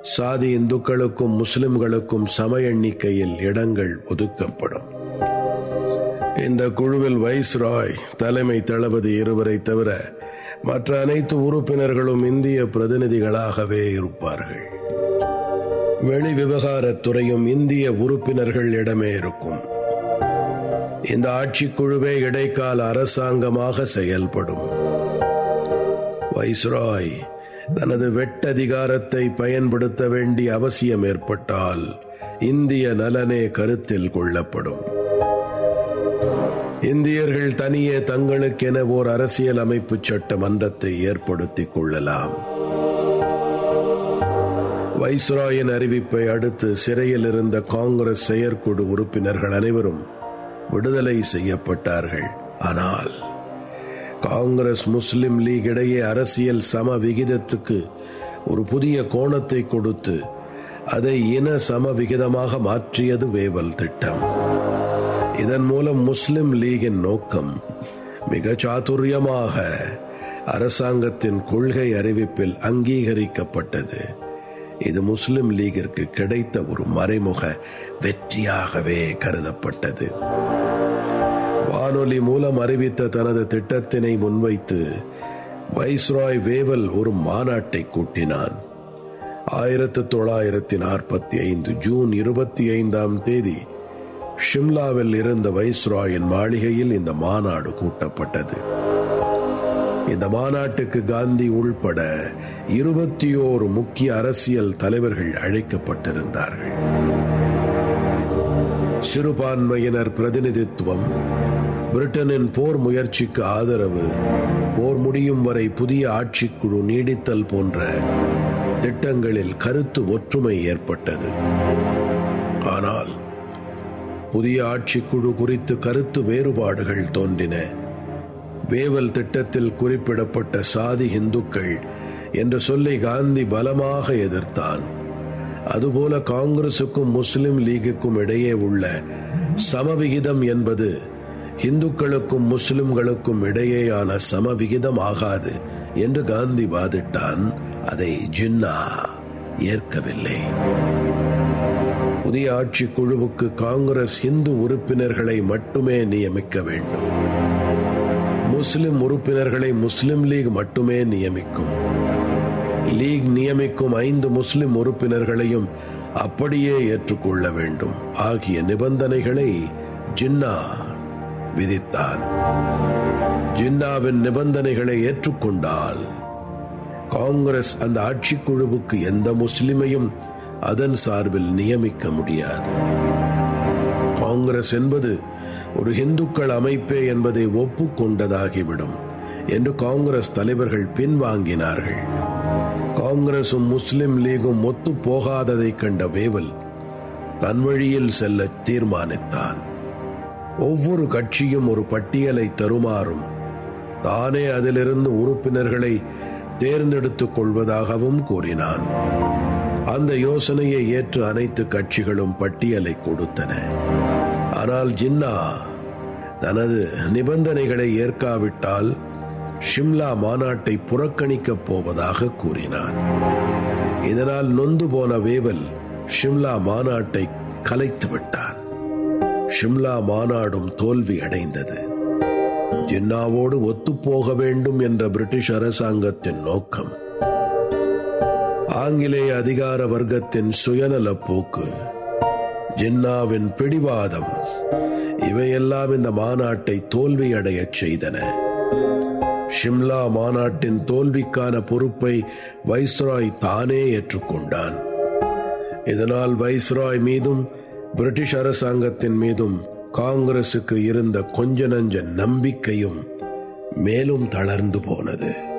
சாதி இந்துக்களுக்கும் முஸ்லிம்களுக்கும் சம எண்ணிக்கையில் இடங்கள் ஒதுக்கப்படும் இந்த குழுவில் வைஸ்ராய் தலைமை தளபதி இருவரை தவிர மற்ற அனைத்து உறுப்பினர்களும் இந்திய பிரதிநிதிகளாகவே இருப்பார்கள் வெளி விவகாரத்துறையும் இந்திய உறுப்பினர்களிடமே இருக்கும் இந்த ஆட்சிக்குழுவே இடைக்கால அரசாங்கமாக செயல்படும் வைஸ்ராய் தனது வெட்டதிகாரத்தை பயன்படுத்த வேண்டிய அவசியம் ஏற்பட்டால் இந்திய நலனே கருத்தில் கொள்ளப்படும் இந்தியர்கள் தனியே தங்களுக்கென ஓர் அரசியல் அமைப்பு சட்ட மன்றத்தை ஏற்படுத்திக் கொள்ளலாம் வைஸ்ராயின் அறிவிப்பை அடுத்து சிறையில் இருந்த காங்கிரஸ் செயற்குழு உறுப்பினர்கள் அனைவரும் விடுதலை செய்யப்பட்டார்கள் ஆனால் காங்கிரஸ் முஸ்லிம் லீக் இடையே அரசியல் சம விகிதத்துக்கு ஒரு புதிய கோணத்தை கொடுத்து அதை இன சம விகிதமாக மாற்றியது வேவல் திட்டம் இதன் மூலம் முஸ்லிம் லீகின் நோக்கம் மிக சாதுரியமாக அரசாங்கத்தின் கொள்கை அறிவிப்பில் அங்கீகரிக்கப்பட்டது இது முஸ்லிம் லீகிற்கு கிடைத்த ஒரு மறைமுக வெற்றியாகவே கருதப்பட்டது வானொலி மூலம் அறிவித்த தனது திட்டத்தினை முன்வைத்து வைஸ்ராய் வேவல் ஒரு மாநாட்டை கூட்டினான் ஆயிரத்து தொள்ளாயிரத்தி நாற்பத்தி ஐந்து ஜூன் இருபத்தி ஐந்தாம் தேதி ஷிம்லாவில் இருந்த வைஸ்ராயின் மாளிகையில் இந்த மாநாடு கூட்டப்பட்டது இந்த மாநாட்டுக்கு காந்தி உள்பட இருபத்தி ஓரு முக்கிய அரசியல் தலைவர்கள் அழைக்கப்பட்டிருந்தார்கள் சிறுபான்மையினர் பிரதிநிதித்துவம் பிரிட்டனின் போர் முயற்சிக்கு ஆதரவு போர் முடியும் வரை புதிய ஆட்சிக்குழு நீடித்தல் போன்ற திட்டங்களில் கருத்து ஒற்றுமை ஏற்பட்டது ஆனால் புதிய ஆட்சிக்குழு குறித்து கருத்து வேறுபாடுகள் தோன்றின வேவல் திட்டத்தில் குறிப்பிடப்பட்ட சாதி இந்துக்கள் என்ற சொல்லை காந்தி பலமாக எதிர்த்தான் அதுபோல காங்கிரசுக்கும் முஸ்லிம் லீகுக்கும் இடையே உள்ள சமவிகிதம் என்பது இந்துக்களுக்கும் முஸ்லிம்களுக்கும் இடையேயான சமவிகிதம் ஆகாது என்று காந்தி வாதிட்டான் அதை ஜின்னா ஏற்கவில்லை புதிய ஆட்சி குழுவுக்கு காங்கிரஸ் இந்து உறுப்பினர்களை மட்டுமே நியமிக்க வேண்டும் முஸ்லிம் உறுப்பினர்களை முஸ்லிம் லீக் மட்டுமே நியமிக்கும் லீக் நியமிக்கும் ஐந்து முஸ்லிம் உறுப்பினர்களையும் அப்படியே ஏற்றுக்கொள்ள வேண்டும் ஆகிய நிபந்தனைகளை ஜின்னா விதித்தான் ஜின்னாவின் நிபந்தனைகளை ஏற்றுக்கொண்டால் காங்கிரஸ் அந்த ஆட்சிக்குழுவுக்கு எந்த முஸ்லிமையும் அதன் சார்பில் நியமிக்க முடியாது காங்கிரஸ் என்பது ஒரு இந்துக்கள் அமைப்பே என்பதை ஒப்புக்கொண்டதாகிவிடும் என்று காங்கிரஸ் தலைவர்கள் பின்வாங்கினார்கள் காங்கிரசும் முஸ்லிம் லீகும் ஒத்து போகாததை கண்ட வேவல் தன் வழியில் செல்ல தீர்மானித்தான் ஒவ்வொரு கட்சியும் ஒரு பட்டியலை தருமாறும் தானே அதிலிருந்து உறுப்பினர்களை தேர்ந்தெடுத்துக் கொள்வதாகவும் கூறினான் அந்த யோசனையை ஏற்று அனைத்து கட்சிகளும் பட்டியலை கொடுத்தன ஆனால் ஜின்னா தனது நிபந்தனைகளை ஏற்காவிட்டால் ஷிம்லா மாநாட்டை புறக்கணிக்கப் போவதாக கூறினான் இதனால் நொந்து போன வேவல் ஷிம்லா மாநாட்டை கலைத்து விட்டான் ஷிம்லா மாநாடும் தோல்வி அடைந்தது ஜின்னாவோடு ஒத்துப்போக வேண்டும் என்ற பிரிட்டிஷ் அரசாங்கத்தின் நோக்கம் ஆங்கிலேய அதிகார வர்க்கத்தின் சுயநல போக்கு ஜின்னாவின் பிடிவாதம் இவையெல்லாம் இந்த மாநாட்டை தோல்வியடையச் செய்தன ஷிம்லா மாநாட்டின் தோல்விக்கான பொறுப்பை வைஸ்ராய் தானே ஏற்றுக்கொண்டான் இதனால் வைஸ்ராய் மீதும் பிரிட்டிஷ் அரசாங்கத்தின் மீதும் காங்கிரசுக்கு இருந்த கொஞ்ச நஞ்ச நம்பிக்கையும் மேலும் தளர்ந்து போனது